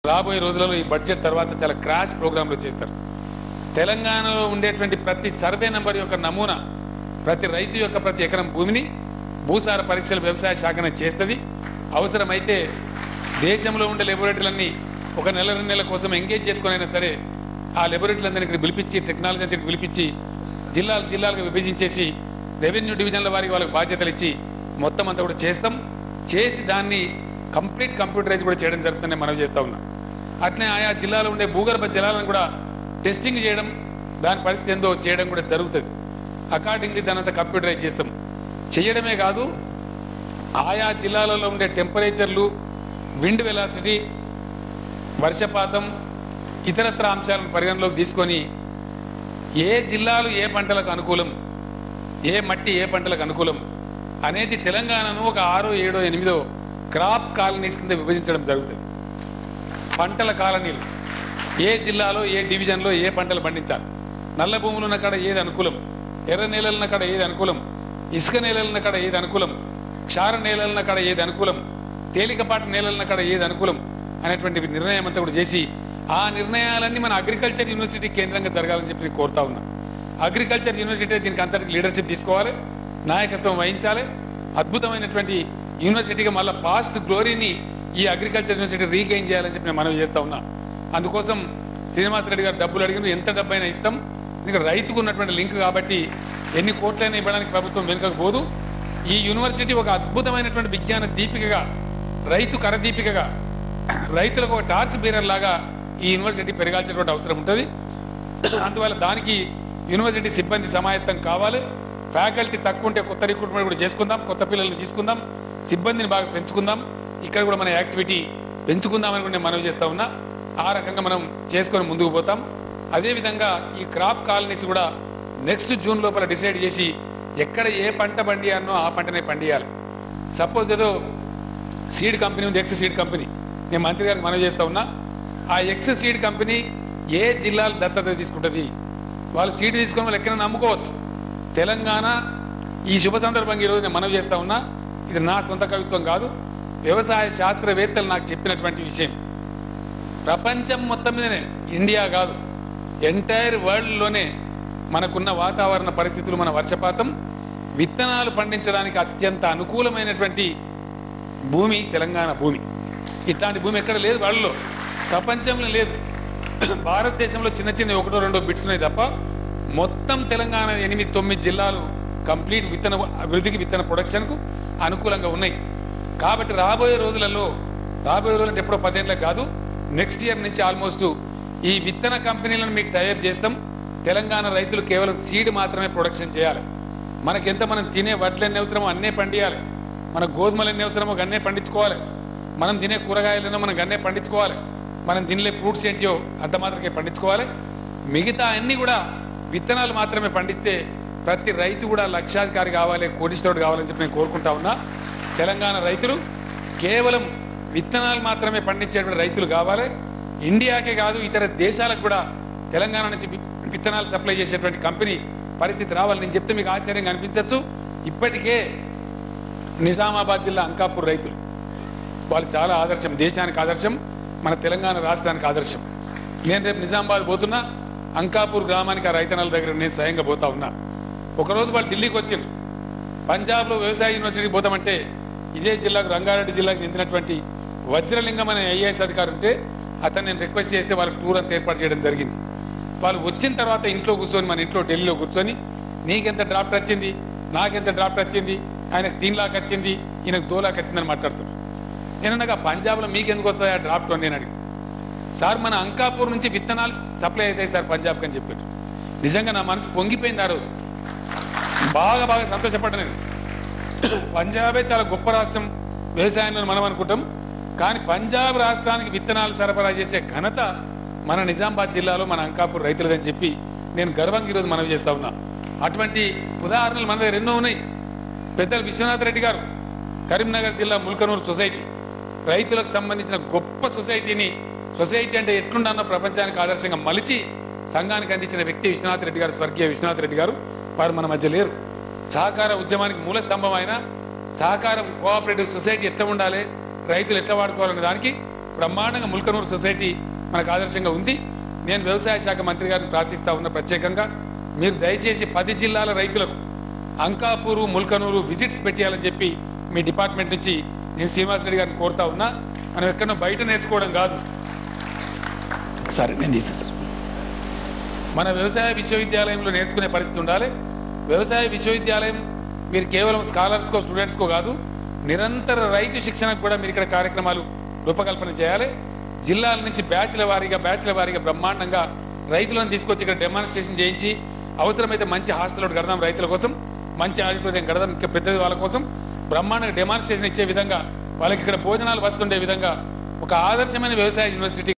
రాబోయే రోజులలో ఈ బడ్జెట్ తర్వాత చాలా క్రాష్ ప్రోగ్రాంలు చేస్తారు తెలంగాణలో ఉండేటువంటి ప్రతి సర్వే నంబర్ యొక్క నమూనా ప్రతి రైతు యొక్క ప్రతి ఎకరం భూమిని భూసార పరీక్షలు వ్యవసాయ శాఖన చేస్తుంది అవసరమైతే దేశంలో ఉండే లెబొరేటరీలన్నీ ఒక నెల రెండు నెలల కోసం ఎంగేజ్ చేసుకునైనా సరే ఆ లెబొరేటరీలందరినీ ఇక్కడ పిలిపించి టెక్నాలజీ అంతా ఇక్కడ పిలిపించి జిల్లాలు జిల్లాలుగా విభజించేసి రెవెన్యూ డివిజన్ల వారికి వాళ్ళకి బాధ్యతలు ఇచ్చి మొత్తం అంతా కూడా చేస్తాం చేసి దాన్ని కంప్లీట్ కంప్యూటరైజ్ కూడా చేయడం జరుగుతుందని మనం చేస్తా ఉన్నాం అట్లే ఆయా జిల్లాలో ఉండే భూగర్భ జలాలను కూడా టెస్టింగ్ చేయడం దాని పరిస్థితి ఏందో చేయడం కూడా జరుగుతుంది అకార్డింగ్లీ దాని అంతా కంప్యూటరైజ్ చేస్తాం చేయడమే కాదు ఆయా జిల్లాలలో ఉండే టెంపరేచర్లు విండ్ వెలాసిటీ వర్షపాతం ఇతరత్ర అంశాలను పరిగణలోకి తీసుకొని ఏ జిల్లాలు ఏ పంటలకు అనుకూలం ఏ మట్టి ఏ పంటలకు అనుకూలం అనేది తెలంగాణను ఒక ఆరో ఏడో ఎనిమిదో క్రాప్ కాలనీస్ కింద విభజించడం జరుగుతుంది పంటల కాలనీలు ఏ జిల్లాలో ఏ డివిజన్లో ఏ పంటలు పండించాలి నల్ల భూములు ఉన్న కాడ ఏది అనుకూలం ఎర్ర నేలలున్న కాడ ఏది అనుకూలం ఇసుక నేలలున్న కాడ ఏది అనుకూలం క్షార నేలలున్న కాడ ఏది అనుకూలం తేలికపాటి నేలలున్న కాడ ఏది అనుకూలం అనేటువంటి నిర్ణయం అంతా కూడా చేసి ఆ నిర్ణయాలన్నీ మన అగ్రికల్చర్ యూనివర్సిటీ కేంద్రంగా జరగాలని చెప్పి నేను కోరుతా ఉన్నా అగ్రికల్చర్ యూనివర్సిటీ దీనికి అంతటికి లీడర్షిప్ తీసుకోవాలి నాయకత్వం వహించాలి అద్భుతమైనటువంటి యూనివర్సిటీగా మళ్ళీ పాస్ట్ గ్లోరీని ఈ అగ్రికల్చర్ యూనివర్సిటీ రీగెయిన్ చేయాలని చెప్పి నేను మనవి చేస్తా ఉన్నా అందుకోసం శ్రీనివాస్ రెడ్డి గారు డబ్బులు అడిగిన ఎంత డబ్బైనా ఇస్తాం ఎందుకంటే రైతుకు ఉన్నటువంటి లింక్ కాబట్టి ఎన్ని కోట్లైనా ఇవ్వడానికి ప్రభుత్వం వెనుకకు పోదు ఈ యూనివర్సిటీ ఒక అద్భుతమైనటువంటి విజ్ఞాన దీపికగా రైతు కరదీపికగా రైతులకు ఒక టార్చ్ బీరర్ లాగా ఈ యూనివర్సిటీ పెరగాల్సినటువంటి అవసరం ఉంటుంది అందువల్ల దానికి యూనివర్సిటీ సిబ్బంది సమాయత్తం కావాలి ఫ్యాకల్టీ తక్కువ ఉంటే కొత్త రిక్రూట్మెంట్ కూడా చేసుకుందాం కొత్త పిల్లల్ని తీసుకుందాం సిబ్బందిని బాగా పెంచుకుందాం ఇక్కడ కూడా మన యాక్టివిటీ పెంచుకుందామని కూడా నేను మనవి చేస్తా ఉన్నా ఆ రకంగా మనం చేసుకొని ముందుకు పోతాం అదేవిధంగా ఈ క్రాప్ కాలనీస్ కూడా నెక్స్ట్ జూన్ లోపల డిసైడ్ చేసి ఎక్కడ ఏ పంట పండియాలనో ఆ పంటనే పండియాలి సపోజ్ ఏదో సీడ్ కంపెనీ ఉంది ఎక్స్ సీడ్ కంపెనీ నేను మంత్రి గారికి మనవి చేస్తా ఉన్నా ఆ ఎక్స్ సీడ్ కంపెనీ ఏ జిల్లాలు దత్తత తీసుకుంటుంది వాళ్ళు సీడ్ తీసుకొని వాళ్ళు ఎక్కడైనా నమ్ముకోవచ్చు తెలంగాణ ఈ శుభ సందర్భంగా ఈరోజు నేను మనవి చేస్తా ఉన్నా ఇది నా సొంత కవిత్వం కాదు వ్యవసాయ శాస్త్రవేత్తలు నాకు చెప్పినటువంటి విషయం ప్రపంచం మొత్తం మీదనే ఇండియా కాదు ఎంటైర్ వరల్డ్లోనే మనకున్న వాతావరణ పరిస్థితులు మన వర్షపాతం విత్తనాలు పండించడానికి అత్యంత అనుకూలమైనటువంటి భూమి తెలంగాణ భూమి ఇట్లాంటి భూమి ఎక్కడ లేదు వాళ్ళలో ప్రపంచంలో లేదు భారతదేశంలో చిన్న చిన్న ఒకటో రెండో బిట్స్ ఉన్నాయి తప్ప మొత్తం తెలంగాణ ఎనిమిది తొమ్మిది జిల్లాలు కంప్లీట్ విత్తన అభివృద్ధికి విత్తన ప్రొడక్షన్కు అనుకూలంగా ఉన్నాయి కాబట్టి రాబోయే రోజులలో రాబోయే రోజులు అంటే ఎప్పుడో పదేళ్ళకి కాదు నెక్స్ట్ ఇయర్ నుంచి ఆల్మోస్ట్ ఈ విత్తన కంపెనీలను మీకు టైప్ చేస్తాం తెలంగాణ రైతులు కేవలం సీడ్ మాత్రమే ప్రొడక్షన్ చేయాలి మనకి ఎంత మనం తినే వడ్లు ఎన్ని అవసరమో అన్నే పండియాలి మన గోధుమలు ఎన్ని అవసరమో అన్నే పండించుకోవాలి మనం తినే కూరగాయలను మనం గన్నే పండించుకోవాలి మనం తినలే ఫ్రూట్స్ ఏంటియో అంత మాత్రమే పండించుకోవాలి మిగతా అన్ని కూడా విత్తనాలు మాత్రమే పండిస్తే ప్రతి రైతు కూడా లక్షాధికారి కావాలి కోటీశ్వరుడు కావాలని చెప్పి నేను కోరుకుంటా ఉన్నా తెలంగాణ రైతులు కేవలం విత్తనాలు మాత్రమే పండించేటువంటి రైతులు కావాలి ఇండియాకే కాదు ఇతర దేశాలకు కూడా తెలంగాణ నుంచి వి- విత్తనాలు సప్లై చేసేటువంటి కంపెనీ పరిస్థితి రావాలి నేను చెప్తే మీకు ఆశ్చర్యంగా అనిపించవచ్చు ఇప్పటికే నిజామాబాద్ జిల్లా అంకాపూర్ రైతులు వాళ్ళు చాలా ఆదర్శం దేశానికి ఆదర్శం మన తెలంగాణ రాష్ట్రానికి ఆదర్శం నేను రేపు నిజామాబాద్ పోతున్నా అంకాపూర్ గ్రామానికి ఆ రైతన్నల దగ్గర నేను స్వయంగా పోతా ఉన్నా ఒకరోజు వాళ్ళు ఢిల్లీకి వచ్చిండ్రు పంజాబ్లో వ్యవసాయ యూనివర్సిటీకి పోతామంటే ఇదే జిల్లాకు రంగారెడ్డి జిల్లాకు చెందినటువంటి వజ్రలింగం అనే ఐఏఎస్ అధికారి ఉంటే అతను నేను రిక్వెస్ట్ చేస్తే వాళ్ళకి టూర్ అంతా ఏర్పాటు చేయడం జరిగింది వాళ్ళు వచ్చిన తర్వాత ఇంట్లో కూర్చొని మన ఇంట్లో ఢిల్లీలో కూర్చొని నీకెంత డ్రాఫ్ట్ వచ్చింది నాకెంత డ్రాఫ్ట్ వచ్చింది ఆయనకు తీన్ లాక్ వచ్చింది ఈయనకు దో లాక్ వచ్చిందని మాట్లాడుతున్నారు నేను నాకు పంజాబ్లో మీకెందుకు వస్తాయి ఆ డ్రాఫ్ట్ అని నేను అడిగి సార్ మన అంకాపూర్ నుంచి విత్తనాలు సప్లై అవుతాయి సార్ పంజాబ్కి అని చెప్పాడు నిజంగా నా మనసు పొంగిపోయింది ఆ రోజు బాగా బాగా సంతోషపడ్డా నేను పంజాబే చాలా గొప్ప రాష్ట్రం వ్యవసాయంలో మనం అనుకుంటాం కానీ పంజాబ్ రాష్ట్రానికి విత్తనాలు సరఫరా చేసే ఘనత మన నిజామాబాద్ జిల్లాలో మన అంకాపూర్ రైతులదని చెప్పి నేను గర్వంగా ఈరోజు మనవి చేస్తా ఉన్నా అటువంటి ఉదాహరణలు మన దగ్గర ఎన్నో ఉన్నాయి పెద్దలు విశ్వనాథ్ రెడ్డి గారు కరీంనగర్ జిల్లా ముల్కనూరు సొసైటీ రైతులకు సంబంధించిన గొప్ప సొసైటీని సొసైటీ అంటే ఎట్లుండన్న ప్రపంచానికి ఆదర్శంగా మలిచి సంఘానికి అందించిన వ్యక్తి విశ్వనాథ్ రెడ్డి గారు స్వర్గీయ విశ్వనాథ్ రెడ్డి గారు వారు మన మధ్య లేరు సహకార ఉద్యమానికి మూల స్తంభం అయిన సహకారం కోఆపరేటివ్ సొసైటీ ఎట్లా ఉండాలి రైతులు ఎట్లా వాడుకోవాలనే దానికి బ్రహ్మాండంగా ముల్కనూరు సొసైటీ మనకు ఆదర్శంగా ఉంది నేను వ్యవసాయ శాఖ మంత్రి గారిని ప్రార్థిస్తా ఉన్న ప్రత్యేకంగా మీరు దయచేసి పది జిల్లాల రైతులకు అంకాపూరు ముల్కనూరు విజిట్స్ పెట్టాలని చెప్పి మీ డిపార్ట్మెంట్ నుంచి నేను శ్రీనివాస్ రెడ్డి గారిని కోరుతా ఉన్నా మనం ఎక్కడో బయట నేర్చుకోవడం కాదు సరే నేను తీసేస్తాను మన వ్యవసాయ విశ్వవిద్యాలయంలో నేర్చుకునే పరిస్థితి ఉండాలి వ్యవసాయ విశ్వవిద్యాలయం మీరు కేవలం స్కాలర్స్కో స్టూడెంట్స్కో కాదు నిరంతర రైతు శిక్షణకు కూడా మీరు ఇక్కడ కార్యక్రమాలు రూపకల్పన చేయాలి జిల్లాల నుంచి బ్యాచ్ల వారీగా బ్యాచ్ల వారీగా బ్రహ్మాండంగా రైతులను తీసుకొచ్చి ఇక్కడ డెమాన్స్ట్రేషన్ చేయించి అవసరమైతే మంచి హాస్టల్ ఒకటి కడదాం రైతుల కోసం మంచి ఆడిటోరియం కడదాం ఇంకా పెద్దది వాళ్ళ కోసం బ్రహ్మాండంగా డెమాన్స్ట్రేషన్ ఇచ్చే విధంగా వాళ్ళకి ఇక్కడ భోజనాలు వస్తుండే విధంగా ఒక ఆదర్శమైన వ్యవసాయ యూనివర్సిటీ